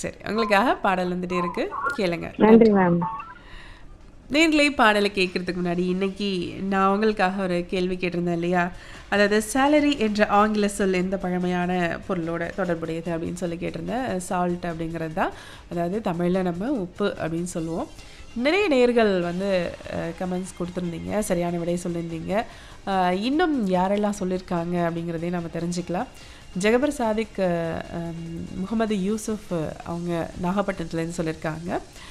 சரி உங்களுக்காக பாடல் வந்துட்டே இருக்கு கேளுங்க நன்றி மேம் நேர்களை பாடலை கேட்கறதுக்கு முன்னாடி இன்னைக்கு நான் உங்களுக்காக ஒரு கேள்வி கேட்டிருந்தேன் இல்லையா அதாவது சேலரி என்ற ஆங்கில சொல் எந்த பழமையான பொருளோட தொடர்புடையது அப்படின்னு சொல்லி கேட்டிருந்தேன் சால்ட் அப்படிங்கிறது தான் அதாவது தமிழில் நம்ம உப்பு அப்படின்னு சொல்லுவோம் நிறைய நேர்கள் வந்து கமெண்ட்ஸ் கொடுத்துருந்தீங்க சரியான விடை சொல்லியிருந்தீங்க அஹ், இன்னும் யாரெல்லாம் சொல்லியிருக்காங்க அப்படிங்கிறதையும் நம்ம தெரிஞ்சுக்கலாம் ஜெகபர் சாதிக் அஹ், அஹ், முகமது யூசுஃப் அவங்க நாகப்பட்டினத்துலேருந்து சொல்லியிருக்காங்க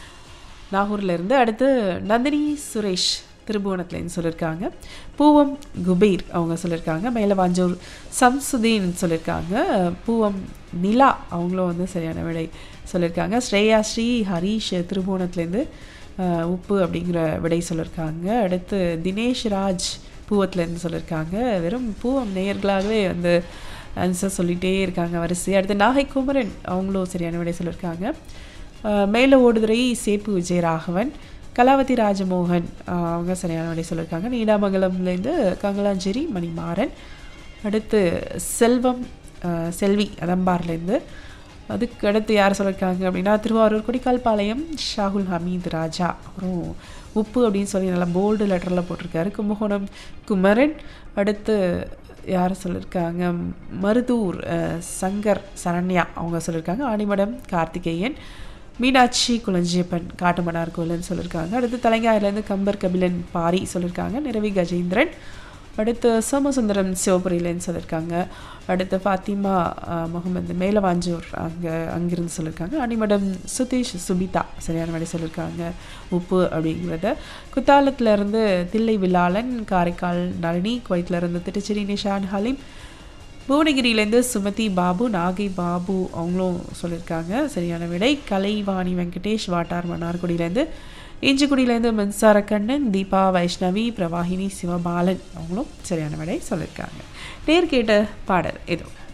நாகூர்ல இருந்து அடுத்து நந்தினி சுரேஷ் திருபுவனத்துலேருந்து சொல்லியிருக்காங்க பூவம் குபீர் அவங்க சொல்லியிருக்காங்க மேலவாஞ்சூர் சம்சுதீன் சொல்லியிருக்காங்க பூவம் நிலா அவங்களும் வந்து சரியான விடை சொல்லியிருக்காங்க ஸ்ரேயா ஸ்ரீ ஹரீஷ் திருபுவனத்துலேருந்து அஹ், உப்பு அப்படிங்கிற விடை சொல்லியிருக்காங்க அடுத்து தினேஷ் ராஜ் பூவத்துலேருந்து சொல்லியிருக்காங்க வெறும் பூவம் நேயர்களாகவே வந்து ஆன்சர் சொல்லிகிட்டே இருக்காங்க வரிசை அடுத்து நாகை குமரன் அவங்களும் சரியான விடை சொல்லியிருக்காங்க அஹ் மேல ஓடுதுறை சேப்பு விஜயராகவன் கலாவதி ராஜமோகன் அஹ் அவங்க சரியான விடை சொல்லியிருக்காங்க நீடாமங்கலம்லேருந்து கங்கலாஞ்சேரி மணிமாறன் அடுத்து செல்வம் அஹ் செல்வி அதம்பார்லேருந்து அதுக்கு அடுத்து யார் சொல்லியிருக்காங்க அப்படின்னா திருவாரூர் கொடிக்கால்பாளையம் ஷாகுல் ஹமீத் ராஜா அப்புறம் உப்பு அப்படின்னு சொல்லி நல்லா போல்டு லெட்டரில் போட்டிருக்காரு கும்பகோணம் குமரன் அடுத்து யார் சொல்லியிருக்காங்க மருதூர் அஹ், சங்கர் சரண்யா அவங்க சொல்லியிருக்காங்க ஆணிமடம் கார்த்திகேயன் மீனாட்சி குளஞ்சியப்பன் காட்டுமன்னார் கோயில்னு சொல்லியிருக்காங்க அடுத்து தலைங்காயிலேருந்து கம்பர் கபிலன் பாரி சொல்லியிருக்காங்க நிரவி கஜேந்திரன் அடுத்து சோமசுந்தரம் சிவபுரியிலேருந்து சொல்லியிருக்காங்க அடுத்து ஃபாத்திமா அஹ், முகமது மேலவாஞ்சூர் அங்கே அங்கிருந்து சொல்லியிருக்காங்க அணிமடம் சுதீஷ் சுபிதா சரியான வழி சொல்லியிருக்காங்க உப்பு அப்படிங்கிறத குத்தாலத்துல இருந்து தில்லை வில்லாளன் காரைக்கால் நளினி குவைத்துல இருந்து திருச்சிரி நிஷான் ஹலீம் புவனகிரியிலேருந்து சுமதி பாபு நாகை பாபு அவங்களும் சொல்லியிருக்காங்க சரியான விடை கலைவாணி வெங்கடேஷ் வாட்டார் மன்னார்குடியிலேருந்து இஞ்சிக்குடியிலேருந்து மின்சாரக்கண்ணன் தீபா வைஷ்ணவி பிரவாகினி சிவபாலன் அவங்களும் சரியான விடை சொல்லியிருக்காங்க நேர் கேட்ட பாடல் ஏதோ